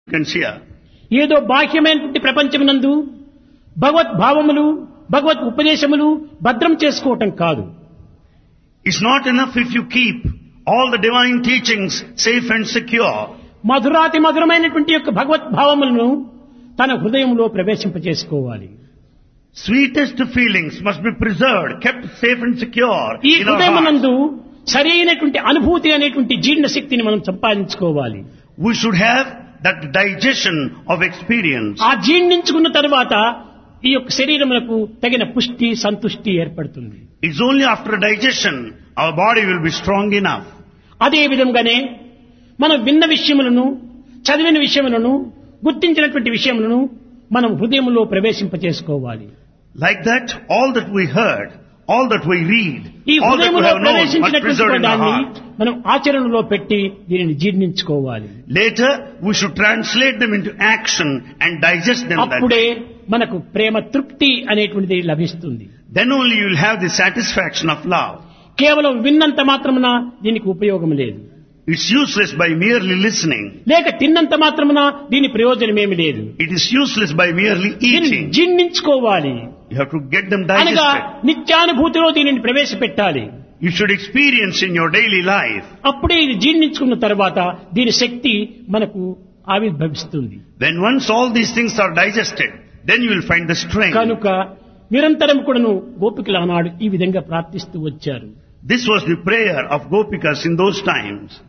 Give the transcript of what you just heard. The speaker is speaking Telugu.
significance here. ఏదో బాహ్యమైనటువంటి ప్రపంచమునందు భగవద్భావములు భగవత్ ఉపదేశములు భద్రం చేసుకోవటం కాదు It's not enough if you keep all the divine teachings safe and secure. మధురాతి మధురమైనటువంటి యొక్క భగవద్భావములను తన హృదయంలో ప్రవేశింపచేసుకోవాలి Sweetest feelings must be preserved, kept safe and secure ఈ in our hearts. హృదయమునందు సరైనటువంటి అనుభూతి అనేటువంటి జీర్ణ శక్తిని మనం సంపాదించుకోవాలి We should have that digestion of experience. ఆ జీర్ణించుకున్న తర్వాత ఈ యొక్క శరీరములకు తగిన పుష్టి సంతుష్టి ఏర్పడుతుంది It's only after digestion our body will be strong enough. అదే విధంగానే మనం విన్న విషయములను చదివిన విషయములను గుర్తించినటువంటి విషయములను మనం హృదయంలో ప్రవేశింపచేసుకోవాలి Like that, all that we heard, all that we read, ఈ all that we హృదయంలో have known must be ప్రవేశించినటువంటి preserved in our దాన్ని heart. మనం ఆచరణలో పెట్టి దీనిని జీర్ణించుకోవాలి Later, we should translate them into action and digest them. That అప్పుడే మనకు ప్రేమ తృప్తి అనేటువంటిది లభిస్తుంది Then only you will have the satisfaction of love. కేవలం విన్నంత మాత్రమున దీనికి ఉపయోగం లేదు It's useless by merely listening. లేక తిన్నంత మాత్రమున దీని ప్రయోజనమేమి లేదు It is useless by merely దీనిని eating. జీర్ణించుకోవాలి You have to get them అనగా digested. నిత్యానుభూతిలో దీనిని ప్రవేశపెట్టాలి You should experience in your daily life. అప్పుడే ఇది జీర్ణించుకున్న తర్వాత దీని శక్తి మనకు ఆవిర్భవిస్తుంది When once all these things are digested, then you will find the strength. కనుక నిరంతరం కూడాను గోపికలు ఆనాడు ఈ విధంగా ప్రార్థిస్తూ వచ్చారు This was the prayer of Gopikas in those times.